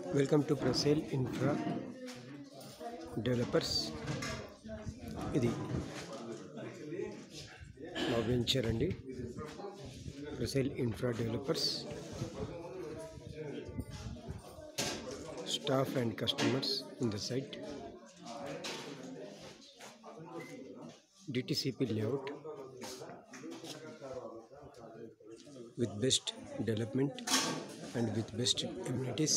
Welcome to Prasel infra developers ఇది మా venture అండి Prasel infra developers staff and customers in the site DTCP layout with best development and with best amenities.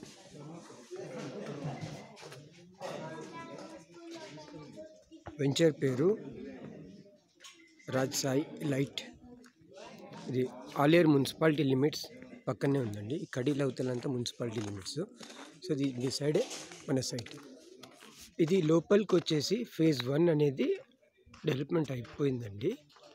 వెంచర్ పేరు Raj Sai light ఇది Aleru municipality limits పక్కనే ఉందండి ఈ కడీల అవతలంతా మున్సిపాలిటీ లిమిట్స్ సో ఇది ఈ సైడే మన సైట్ ఇది లోపలికి వచ్చేసి ఫేజ్ వన్ అనేది డెవలప్మెంట్ అయిపోయిందండి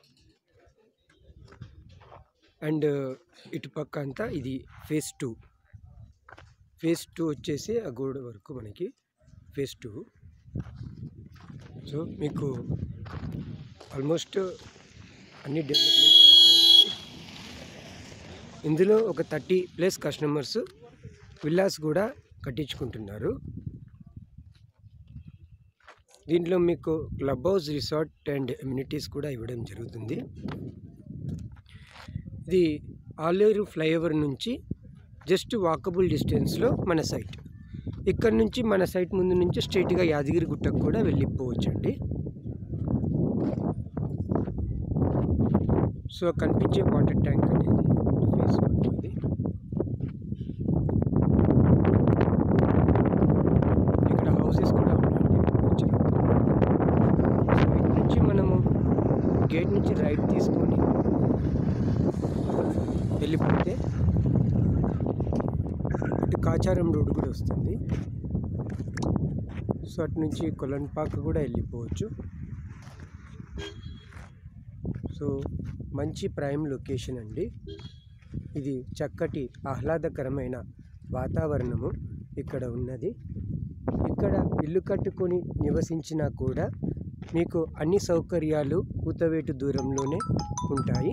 అండ్ ఇటు పక్క అంతా ఇది ఫేజ్ టూ ఫేజ్ టూ వచ్చేసి ఆ గోడ వరకు మనకి ఫేజ్ టూ సో మీకు ఆల్మోస్ట్ అన్ని డెవలప్మెంట్ ఇందులో ఒక థర్టీ ప్లస్ కస్టమర్స్ విల్లాస్ కూడా కట్టించుకుంటున్నారు దీంట్లో మీకు club house resort and amenities కూడా ఇవ్వడం జరుగుతుంది ఇది ఆలేరు ఫ్లైఓవర్ నుంచి జస్ట్ వాకబుల్ డిస్టెన్స్లో మన సైట్ ఇక్కడ నుంచి మన సైట్ ముందు నుంచి స్ట్రైట్గా యాదగిరి గుట్టకు కూడా వెళ్ళిపోవచ్చండి సో కనిపించే వాటర్ ట్యాంక్ అనేది ఫేస్ ఉంటుంది ఇక్కడ హౌసెస్ కూడా ఉన్నాయండి రైట్ నుంచి మనము గేట్ నుంచి రైట్ తీసుకొని వెళ్ళిపోతే ఇటు కాచారం రోడ్ కూడా వస్తుంది సో అటు నుంచి కొలన్పాక్ కూడా వెళ్ళిపోవచ్చు సో మంచి ప్రైమ్ లొకేషన్ అండి ఇది చక్కటి ఆహ్లాదకరమైన వాతావరణము ఇక్కడ ఉన్నది ఇక్కడ ఇల్లు కట్టుకొని నివసించినా కూడా మీకు అన్ని సౌకర్యాలు కూతవేటు దూరంలోనే ఉంటాయి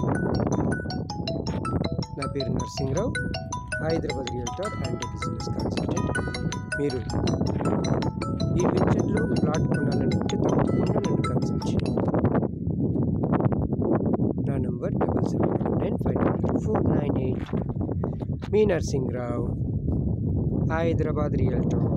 నా పేరు Narasimha Rao Hyderabad realtor and business consultant మీరు ఈ వెంచర్లో ప్లాట్ కొనాలనుకుంటే తప్పకుండా నన్ను కన్సల్ట్ చేయండి నా number double seven nine five four nine eight మీ నరసింహరావు హైదరాబాద్ రియల్టర్